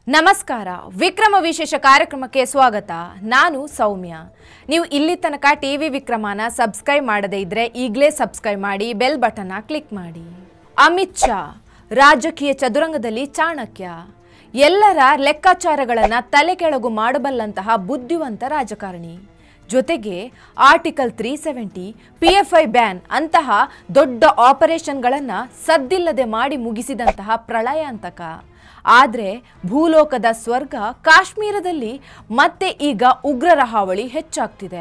ನಮಸ್ಕಾರ ವಿಕ್ರಮ ವಿಶೇಷ ಕಾರ್ಯಕ್ರಮಕ್ಕೆ ಸ್ವಾಗತ ನಾನು ಸೌಮ್ಯ ನೀವು ಇಲ್ಲಿ ತನಕ ಟಿ ವಿ ವಿಕ್ರಮನ ಸಬ್ಸ್ಕ್ರೈಬ್ ಮಾಡದೇ ಇದ್ರೆ ಈಗಲೇ ಸಬ್ಸ್ಕ್ರೈಬ್ ಮಾಡಿ ಬೆಲ್ ಬಟನ್ನ ಕ್ಲಿಕ್ ಮಾಡಿ ಅಮಿತ್ ಶಾ ರಾಜಕೀಯ ಚದುರಂಗದಲ್ಲಿ ಚಾಣಕ್ಯ ಎಲ್ಲರ ಲೆಕ್ಕಾಚಾರಗಳನ್ನು ತಲೆ ಕೆಳಗು ಮಾಡಬಲ್ಲಂತಹ ಬುದ್ಧಿವಂತ ರಾಜಕಾರಣಿ ಜೊತೆಗೆ article three seventy P F I ban ಅಂತಹ ದೊಡ್ಡ ಆಪರೇಷನ್ಗಳನ್ನು ಸದ್ದಿಲ್ಲದೆ ಮಾಡಿ ಮುಗಿಸಿದಂತಹ ಪ್ರಳಯಾಂತಕ ಆದರೆ ಭೂಲೋಕದ ಸ್ವರ್ಗ ಕಾಶ್ಮೀರದಲ್ಲಿ ಮತ್ತೆ ಈಗ ಉಗ್ರರ ಹಾವಳಿ ಹೆಚ್ಚಾಗ್ತಿದೆ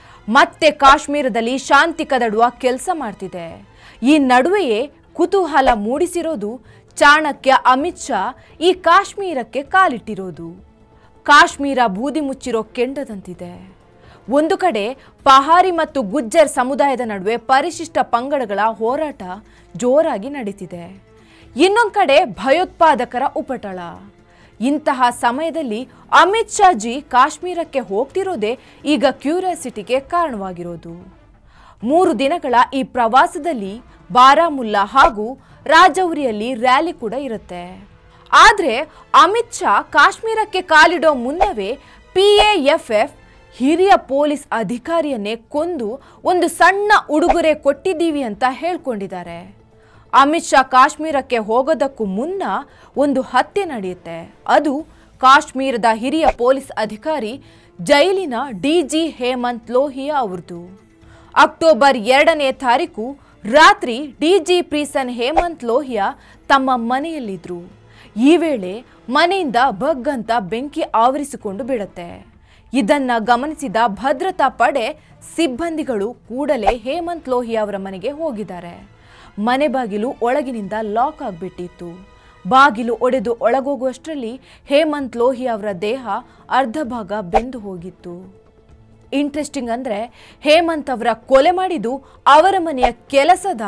ಮತ್ತೆ ಕಾಶ್ಮೀರದಲ್ಲಿ ಶಾಂತಿ ಕದಡುವ ಕೆಲಸ ಮಾಡ್ತಿದೆ ಈ ನಡುವೆಯೇ ಕುತೂಹಲ ಮೂಡಿಸಿರೋದು ಚಾಣಕ್ಯ ಅಮಿತ್ ಶಾ ಈ ಕಾಶ್ಮೀರಕ್ಕೆ ಕಾಲಿಟ್ಟಿರೋದು ಕಾಶ್ಮೀರ ಬೂದಿ ಮುಚ್ಚಿರೋ ಕೆಂಡದಂತಿದೆ ಒಂದು ಕಡೆ ಪಹಾರಿ ಮತ್ತು ಗುಜ್ಜರ್ ಸಮುದಾಯದ ನಡುವೆ ಪರಿಶಿಷ್ಟ ಪಂಗಡಗಳ ಹೋರಾಟ ಜೋರಾಗಿ ನಡೀತಿದೆ ಇನ್ನೊಂದು ಕಡೆ ಭಯೋತ್ಪಾದಕರ ಉಪಟಳ ಇಂತಹ ಸಮಯದಲ್ಲಿ ಅಮಿತ್ ಶಾ ಜಿ ಕಾಶ್ಮೀರಕ್ಕೆ ಹೋಗ್ತಿರೋದೇ ಈಗ ಕ್ಯೂರಿಯಾಸಿಟಿಗೆ ಕಾರಣವಾಗಿರೋದು ಮೂರು ದಿನಗಳ ಈ ಪ್ರವಾಸದಲ್ಲಿ ಬಾರಾಮುಲ್ಲಾ ಹಾಗೂ ರಾಜೌರಿಯಲ್ಲಿ ರ್ಯಾಲಿ ಕೂಡ ಇರುತ್ತೆ ಆದರೆ ಅಮಿತ್ ಶಾ ಕಾಶ್ಮೀರಕ್ಕೆ ಕಾಲಿಡೋ ಮುನ್ನವೇ ಪಿಎಎಫ್ಎಫ್ ಹಿರಿಯ ಪೊಲೀಸ್ ಅಧಿಕಾರಿಯನ್ನೇ ಕೊಂದು ಒಂದು ಸಣ್ಣ ಉಡುಗೊರೆ ಕೊಟ್ಟಿದ್ದೀವಿ ಅಂತ ಹೇಳ್ಕೊಂಡಿದ್ದಾರೆ ಅಮಿತ್ ಶಾ ಕಾಶ್ಮೀರಕ್ಕೆ ಹೋಗೋದಕ್ಕೂ ಮುನ್ನ ಒಂದು ಹತ್ಯೆ ನಡೆಯುತ್ತೆ ಅದು ಕಾಶ್ಮೀರದ ಹಿರಿಯ ಪೊಲೀಸ್ ಅಧಿಕಾರಿ ಜೈಲಿನ ಡಿಜಿ ಹೇಮಂತ್ ಲೋಹಿಯಾ ಅವ್ರದ್ದು ಅಕ್ಟೋಬರ್ ಎರಡನೇ ತಾರೀಕು ರಾತ್ರಿ ಡಿಜಿ ಪ್ರೀಸನ್ ಹೇಮಂತ್ ಲೋಹಿಯಾ ತಮ್ಮ ಮನೆಯಲ್ಲಿದ್ರು ಈ ವೇಳೆ ಮನೆಯಿಂದ ಬಗ್ ಅಂತ ಬೆಂಕಿ ಆವರಿಸಿಕೊಂಡು ಬಿಡುತ್ತೆ ಇದನ್ನ ಗಮನಿಸಿದ ಭದ್ರತಾ ಪಡೆ ಸಿಬ್ಬಂದಿಗಳು ಕೂಡಲೇ ಹೇಮಂತ್ ಲೋಹಿಯಾ ಅವರ ಮನೆಗೆ ಹೋಗಿದ್ದಾರೆ ಮನೆ ಬಾಗಿಲು ಒಳಗಿನಿಂದ ಲಾಕ್ ಆಗಿಬಿಟ್ಟಿತ್ತು ಬಾಗಿಲು ಒಡೆದು ಒಳಗೋಗುವಷ್ಟರಲ್ಲಿ ಹೇಮಂತ್ ಲೋಹಿಯಾ ಅವರ ದೇಹ ಅರ್ಧ ಭಾಗ ಬೆಂದು ಹೋಗಿತ್ತು ಇಂಟ್ರೆಸ್ಟಿಂಗ್ ಅಂದ್ರೆ ಹೇಮಂತ್ ಅವರ ಕೊಲೆ ಮಾಡಿದ್ದು ಅವರ ಮನೆಯ ಕೆಲಸದ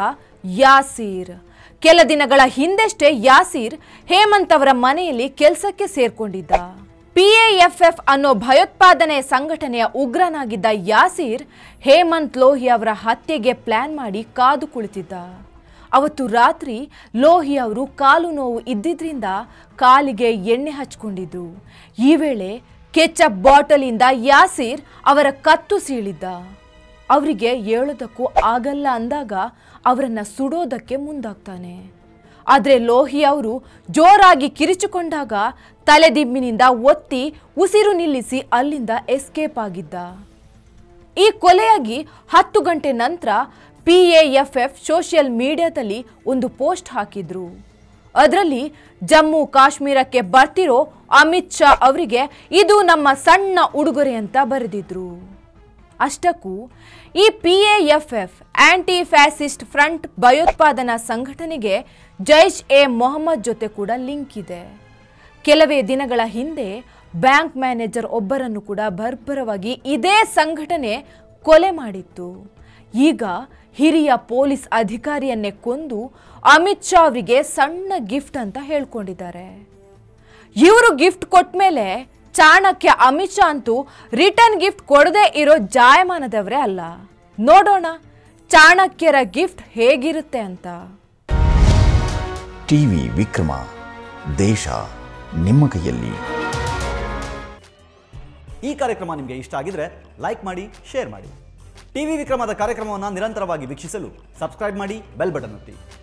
ಯಾಸೀರ್ ಕೆಲ ದಿನಗಳ ಹಿಂದೆಷ್ಟೇ ಯಾಸೀರ್ ಹೇಮಂತ್ ಅವರ ಮನೆಯಲ್ಲಿ ಕೆಲಸಕ್ಕೆ ಸೇರ್ಕೊಂಡಿದ್ದ ಪಿಎಎಫ್ಎಫ್ ಅನ್ನೋ ಭಯೋತ್ಪಾದನೆ ಸಂಘಟನೆಯ ಉಗ್ರನಾಗಿದ್ದ ಯಾಸೀರ್ ಹೇಮಂತ್ ಲೋಹಿ ಅವರ ಹತ್ಯೆಗೆ ಪ್ಲಾನ್ ಮಾಡಿ ಕಾದು ಕುಳಿತಿದ್ದ ಅವತ್ತು ರಾತ್ರಿ ಲೋಹಿ ಅವರು ಕಾಲು ನೋವು ಇದ್ದಿದ್ರಿಂದ ಕಾಲಿಗೆ ಎಣ್ಣೆ ಹಚ್ಕೊಂಡಿದ್ದು ಈ ವೇಳೆ ಕೆಚಪ್ ಬಾಟಲಿಂದ ಯಾಸೀರ್ ಅವರ ಕತ್ತು ಸೀಳಿದ್ದ ಅವರಿಗೆ ಹೇಳೋದಕ್ಕೂ ಆಗಲ್ಲ ಅಂದಾಗ ಅವರನ್ನ ಸುಡೋದಕ್ಕೆ ಮುಂದಾಗ್ತಾನೆ ಆದರೆ ಲೋಹಿ ಅವರು ಜೋರಾಗಿ ಕಿರಿಚಿಕೊಂಡಾಗ ತಲೆದಿಮ್ಮಿನಿಂದ ಒತ್ತಿ ಉಸಿರು ನಿಲ್ಲಿಸಿ ಅಲ್ಲಿಂದ ಎಸ್ಕೇಪ್ ಆಗಿದ್ದ ಈ ಕೊಲೆಯಾಗಿ ಹತ್ತು ಗಂಟೆ ನಂತರ ಪಿಎಎಫ್ಎಫ್ ಸೋಷಿಯಲ್ ಮೀಡಿಯಾದಲ್ಲಿ ಒಂದು ಪೋಸ್ಟ್ ಹಾಕಿದ್ರು ಅದರಲ್ಲಿ ಜಮ್ಮು ಕಾಶ್ಮೀರಕ್ಕೆ ಬರ್ತಿರೋ ಅಮಿತ್ ಶಾ ಅವರಿಗೆ ಇದು ನಮ್ಮ ಸಣ್ಣ ಉಡುಗೊರೆ ಅಂತ ಬರೆದಿದ್ರು ಅಷ್ಟಕ್ಕೂ ಈ ಪಿಎಎಫ್ಎಫ್ ಆಂಟಿ ಫ್ಯಾಸಿಸ್ಟ್ ಫ್ರಂಟ್ ಭಯೋತ್ಪಾದನಾ ಸಂಘಟನೆಗೆ ಜೈಷ್ ಎ ಮೊಹಮ್ಮದ್ ಜೊತೆ ಕೂಡ ಲಿಂಕ್ ಇದೆ ಕೆಲವೇ ದಿನಗಳ ಹಿಂದೆ ಬ್ಯಾಂಕ್ ಮ್ಯಾನೇಜರ್ ಒಬ್ಬರನ್ನು ಕೂಡ ಬರ್ಬರವಾಗಿ ಇದೇ ಸಂಘಟನೆ ಕೊಲೆ ಮಾಡಿತ್ತು ಈಗ ಹಿರಿಯ ಪೊಲೀಸ್ ಅಧಿಕಾರಿಯನ್ನೇ ಕೊಂದು ಅಮಿತ್ ಶಾ ಅವರಿಗೆ ಸಣ್ಣ ಗಿಫ್ಟ್ ಅಂತ ಹೇಳ್ಕೊಂಡಿದ್ದಾರೆ ಇವರು ಗಿಫ್ಟ್ ಕೊಟ್ಮೇಲೆ ಚಾಣಕ್ಯ ಅಮಿತ್ ಶಾ ಅಂತೂ ರಿಟರ್ನ್ ಗಿಫ್ಟ್ ಕೊಡದೇ ಇರೋ ಜಾಯಮಾನದವರೇ ಅಲ್ಲ ನೋಡೋಣ ಚಾಣಕ್ಯರ ಗಿಫ್ಟ್ ಹೇಗಿರುತ್ತೆ ಅಂತ ಟಿವಿ ವಿಕ್ರಮ ದೇಶ ನಿಮ್ಮ ಕೈಯಲ್ಲಿ ಈ ಕಾರ್ಯಕ್ರಮ ನಿಮಗೆ ಇಷ್ಟ ಆಗಿದ್ರೆ ಲೈಕ್ ಮಾಡಿ ಶೇರ್ ಮಾಡಿ ಟಿವಿ ವಿಕ್ರಮದ ಕಾರ್ಯಕ್ರಮವನ್ನು ನಿರಂತರವಾಗಿ ವೀಕ್ಷಿಸಲು ಸಬ್ಸ್ಕ್ರೈಬ್ ಮಾಡಿ ಬೆಲ್ ಬಟನ್ ಒತ್ತಿ